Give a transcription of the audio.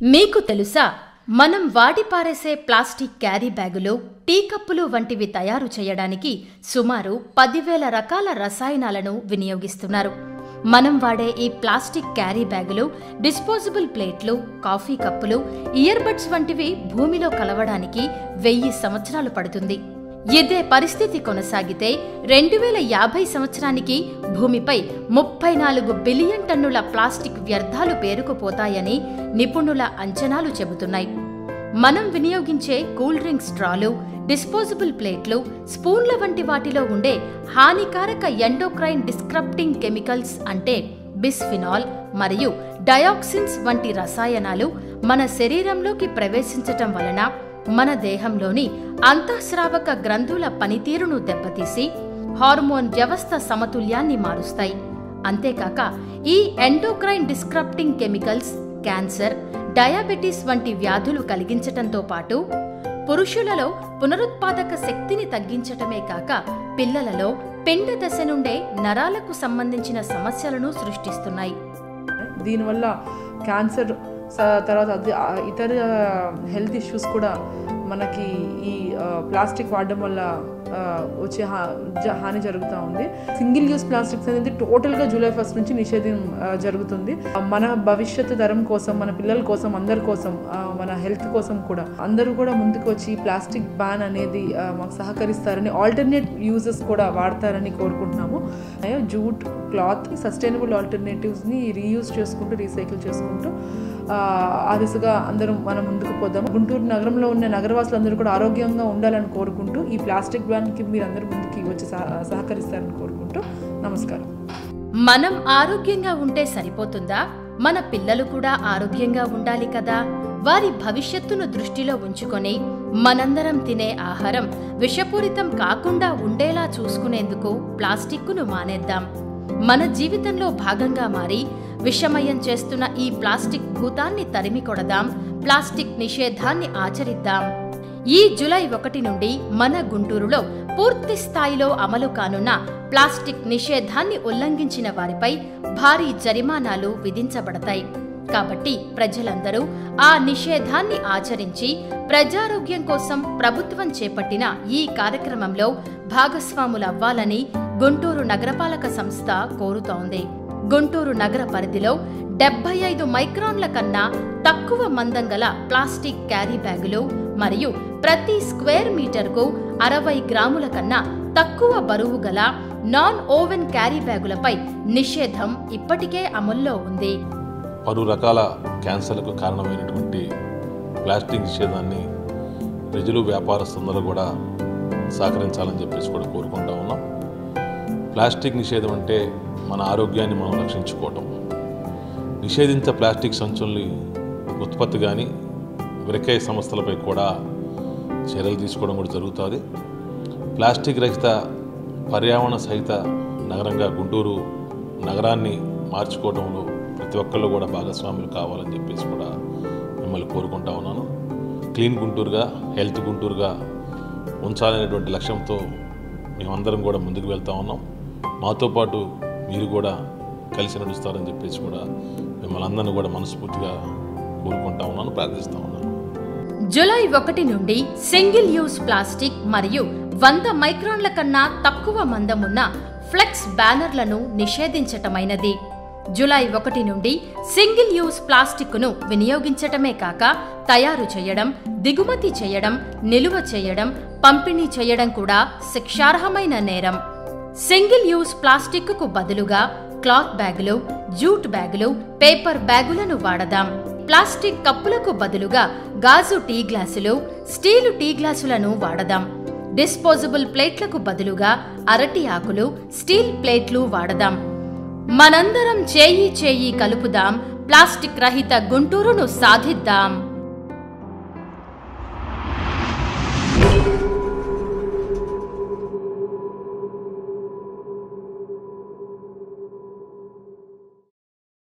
మీకు తెలుసా మనం వాడి పారేసే ప్లాస్టిక్ క్యారీ బ్యాగులు టీ కప్పులు వంటివి తయారు చేయడానికి సుమారు పదివేల రకాల రసాయనాలను వినియోగిస్తున్నారు మనం వాడే ఈ ప్లాస్టిక్ క్యారీ బ్యాగులు డిస్పోజబుల్ ప్లేట్లు కాఫీ కప్పులు ఇయర్బడ్స్ వంటివి భూమిలో కలవడానికి వెయ్యి సంవత్సరాలు పడుతుంది ఇదే పరిస్థితి కొనసాగితే రెండు వేల యాభై సంవత్సరానికి భూమిపై ముప్పై నాలుగు బిలియన్ టన్నుల ప్లాస్టిక్ వ్యర్థాలు పేరుకుపోతాయని నిపుణుల అంచనాలు చెబుతున్నాయి మనం వినియోగించే కూల్ డ్రింక్ స్ట్రాలు డిస్పోజబుల్ ప్లేట్లు స్పూన్ల వంటి వాటిలో ఉండే హానికారక ఎండోక్రైన్ డిస్క్రప్టింగ్ కెమికల్స్ అంటే బిస్ఫినాల్ మరియు డయాక్సిన్స్ వంటి రసాయనాలు మన శరీరంలోకి ప్రవేశించటం వలన మన దేహంలోని అంతఃస్రావక గ్రంథుల పనితీరును దెబ్బతీసి హార్మోన్ వ్యవస్థ సమతుల్యాన్ని మారుస్తాయి అంతేకాక ఈ endocrine disrupting chemicals cancer diabetes వంటి వ్యాధులు కలిగించటంతో పాటు పురుషులలో పునరుత్పాదక శక్తిని తగ్గించటమే కాక పిల్లలలో పిండ దశ నుండే నరాలకు సంబంధించిన సమస్యలను సృష్టిస్తున్నాయి దీనివల్ల క్యాన్సర్ స- తర్వాత అది ఆ ఇతర హెల్త్ ఇష్యూస్ కూడా మనకి ఈ ఆ, ప్లాస్టిక్ వాడడం వల్ల ఆ, వచ్చే హా- జ- హాని జరుగుతూ ఉంది సింగిల్ యూస్ ప్లాస్టిక్స్ అనేది టోటల్గా జూలై ఫస్ట్ నుంచి నిషేధం ఆ, జరుగుతుంది మన భవిష్యత్తు తరం కోసం మన పిల్లల కోసం అందరి కోసం ఆ, మన హెల్త్ కోసం కూడా అందరూ కూడా ముందుకు వచ్చి ప్లాస్టిక్ బ్యాన్ అనేది ఆ, మాకు సహకరిస్తారని ఆల్టర్నేట్ యూజెస్ కూడా వాడతారని కోరుకుంటున్నాము జూట్ క్లాత్ సస్టైనబుల్ ఆల్టర్నేటివ్స్ని రీయూజ్ చేసుకుంటూ రీసైకిల్ చేసుకుంటూ ఆ, ఆ దిశగా అందరం మనం ముందుకు పోదాం గుంటూరు నగరంలో ఉన్న నగరవాసులందరూ కూడా ఆరోగ్యంగా ఉండాలని కోరుకుంటూ ఈ ప్లాస్టిక్ బ్యాన్కి మీరు అందరూ ముందుకి వచ్చి సహ- సహకరిస్తారని కోరుకుంటూ నమస్కారం మనం ఆరోగ్యంగా ఉంటే సరిపోతుందా మన పిల్లలు కూడా ఆరోగ్యంగా ఉండాలి కదా వారి భవిష్యత్తును దృష్టిలో ఉంచుకొని మనందరం తినే ఆహారం విషపూరితం కాకుండా ఉండేలా చూసుకునేందుకు ప్లాస్టిక్కును మానేద్దాం మన జీవితంలో భాగంగా మారి విషమయం చేస్తున్న ఈ ప్లాస్టిక్ భూతాన్ని తరిమి కొడదాం ప్లాస్టిక్ నిషేధాన్ని ఆచరిద్దాం ఈ జులై ఒకటి నుండి మన గుంటూరులో పూర్తి స్థాయిలో అమలు కానున్న ప్లాస్టిక్ నిషేధాన్ని ఉల్లంఘించిన వారిపై భారీ జరిమానాలు విధించబడతాయి కాబట్టి ప్రజలందరూ ఆ నిషేధాన్ని ఆచరించి ప్రజారోగ్యం కోసం ప్రభుత్వం చేపట్టిన ఈ కార్యక్రమంలో భాగస్వాములవ్వాలని గుంటూరు నగరపాలక సంస్థ కోరుతోంది గుంటూరు నగర పరిధిలో డెబ్బై ఐదు మైక్రాన్ల కన్నా తక్కువ మందం గల ప్లాస్టిక్ క్యారీ బ్యాగులు మరియు ప్రతి స్క్వేర్ మీటర్కు అరవై గ్రాముల కన్నా తక్కువ బరువు గల నాన్ ఓవెన్ క్యారీ బ్యాగులపై నిషేధం ఇప్పటికే అమల్లో ఉంది పలు రకాల క్యాన్సర్లకు కారణమైనటువంటి ప్లాస్టిక్ నిషేధాన్ని ప్రజలు వ్యాపారస్తులందరూ కూడా సహకరించాలని చెప్పేసి కూడా కోరుకుంటా ఉన్నాం ప్లాస్టిక్ నిషేధం అంటే మన ఆరోగ్యాన్ని మనం రక్షించుకోవటం నిషేధించ ప్లాస్టిక్ సంచుల్ని ఉత్పత్తి కానీ విక్రయ సంస్థలపై కూడా చర్యలు తీసుకోవడం కూడా జరుగుతుంది ప్లాస్టిక్ రహిత పర్యావరణ సహిత నగరంగా గుంటూరు నగరాన్ని మార్చుకోవడంలో ప్రతి ఒక్కళ్ళు కూడా భాగస్వాములు కావాలని చెప్పేసి కూడా మిమ్మల్ని కోరుకుంటా ఉన్నాను క్లీన్ గుంటూరుగా హెల్త్ గుంటూరుగా ఉంచాలనేటువంటి లక్ష్యంతో మేమందరం కూడా ముందుకు వెళ్తా ఉన్నాం మాతో పాటు మీరు కూడా కలిసి నడుస్తారని చెప్పేసి కూడా మిమ్మల్ని అందరినీ కూడా మనస్ఫూర్తిగా కోరుకుంటా ఉన్నాను ప్రార్థిస్తా ఉన్నాను జులై ఒకటి నుండి సింగిల్ యూజ్ ప్లాస్టిక్ మరియు వంద మైక్రాన్ల కన్నా తక్కువ మందమున్న ఫ్లెక్స్ బ్యానర్లను నిషేధించటమైనది జులై ఒకటి నుండి సింగిల్ యూజ్ ప్లాస్టిక్ను వినియోగించటమే కాక తయారు చేయడం దిగుమతి చేయడం నిలువ చేయడం పంపిణీ చేయడం కూడా శిక్షార్హమైన నేరం సింగిల్ యూజ్ ప్లాస్టిక్కు బదులుగా క్లాత్ బ్యాగులు జూట్ బ్యాగులు పేపర్ బ్యాగులను వాడదాం ప్లాస్టిక్ కప్పులకు బదులుగా గాజు టీ గ్లాసులు స్టీలు టీ గ్లాసులను వాడదాం డిస్పోజబుల్ ప్లేట్లకు బదులుగా అరటి ఆకులు స్టీల్ ప్లేట్లు వాడదాం మనందరం చేయి చేయి కలుపుదాం ప్లాస్టిక్ రహిత గుంటూరును సాధిద్దాం